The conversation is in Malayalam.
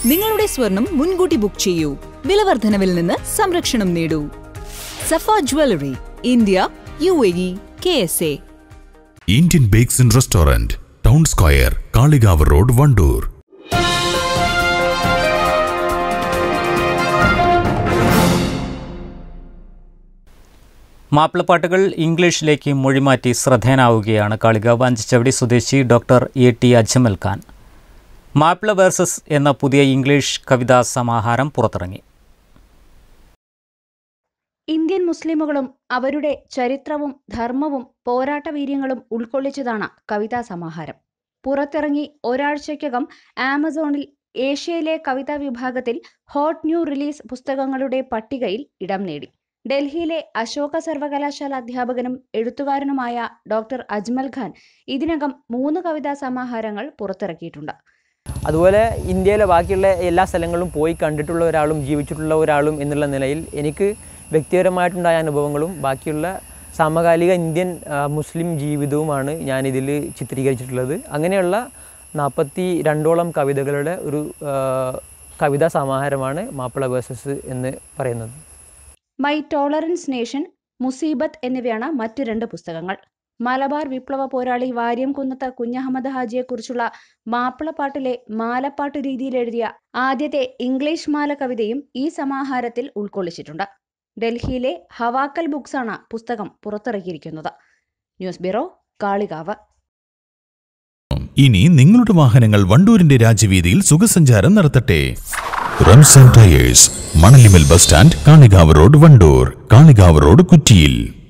നിങ്ങളുടെ സ്വർണം മുൻകൂട്ടി ബുക്ക് ചെയ്യൂ വിലവർദ്ധനവിൽ നിന്ന് സംരക്ഷണം നേടൂ Safa jewellery India U A E K S A Indian bakes and restaurant town square Kalikavu road Wandoor മാപ്പിളപ്പാട്ടുകൾ ഇംഗ്ലീഷിലേക്ക് മൊഴിമാറ്റി ശ്രദ്ധേയനാവുകയാണ് കാളികാവ് അഞ്ചുചവടി സ്വദേശി doctor A T Ajmal Khan Mappila versus എന്ന പുതിയ ഇംഗ്ലീഷ് കവിതാ സമാഹാരം പുറത്തിറങ്ങി ഇന്ത്യൻ മുസ്ലിമുകളും അവരുടെ ചരിത്രവും ധർമ്മവും പോരാട്ടവീര്യങ്ങളും ഉൾക്കൊള്ളിച്ചതാണ് കവിതാ സമാഹാരം പുറത്തിറങ്ങി ഒരാഴ്ചയ്ക്കകം ആമസോണിൽ ഏഷ്യയിലെ കവിതാ വിഭാഗത്തിൽ ഹോട്ട് ന്യൂ റിലീസ് പുസ്തകങ്ങളുടെ പട്ടികയിൽ ഇടം നേടി ഡൽഹിയിലെ അശോക സർവകലാശാല അധ്യാപകനും എഴുത്തുകാരനുമായ ഡോക്ടർ അജ്മൽ ഖാൻ ഇതിനകം മൂന്ന് കവിതാ സമാഹാരങ്ങൾ പുറത്തിറക്കിയിട്ടുണ്ട് അതുപോലെ ഇന്ത്യയിലെ ബാക്കിയുള്ള എല്ലാ സ്ഥലങ്ങളും പോയി കണ്ടിട്ടുള്ള ഒരാളും ജീവിച്ചിട്ടുള്ള ഒരാളും എന്നുള്ള നിലയിൽ എനിക്ക് വ്യക്തിപരമായിട്ടുണ്ടായ അനുഭവങ്ങളും ബാക്കിയുള്ള സമകാലിക ഇന്ത്യൻ ആ, മുസ്ലിം ജീവിതവുമാണ് ഞാനിതിൽ ചിത്രീകരിച്ചിട്ടുള്ളത് അങ്ങനെയുള്ള നാൽപ്പത്തി രണ്ടോളം കവിതകളുടെ ഒരു ആ, കവിതാ സമാഹാരമാണ് മാപ്പിള വേഴ്സസ് എന്ന് പറയുന്നത് മൈ ടോളറൻസ് നേഷൻ മുസീബത്ത് എന്നിവയാണ് മറ്റു രണ്ട് പുസ്തകങ്ങൾ മലബാർ വിപ്ലവ പോരാളി വാര്യം കുന്നത്ത് കുഞ്ഞഹമ്മദ് ഹാജിയെക്കുറിച്ചുള്ള മാപ്പിളപ്പാട്ടിലെ മാലപ്പാട്ട് രീതിയിൽ എഴുതിയ ആദ്യത്തെ ഇംഗ്ലീഷ് മാല കവിതയും ഈ സമാഹാരത്തിൽ ഉൾക്കൊള്ളിച്ചിട്ടുണ്ട് ഡൽഹിയിലെ ഹവാക്കൽ ബുക്സാണ് പുസ്തകം പുറത്തിറക്കിയിരിക്കുന്നത് ന്യൂസ് ബ്യൂറോ കാളികാവ് ഇനി നിങ്ങളുടെ വാഹനങ്ങൾ വണ്ടൂരിന്റെ രാജവീതിയിൽ സുഖസഞ്ചാരം നടത്തട്ടെ Ramzan tyres Manalimal bus stand Kalikavu road Wandoor Kalikavu road കുറ്റിയിൽ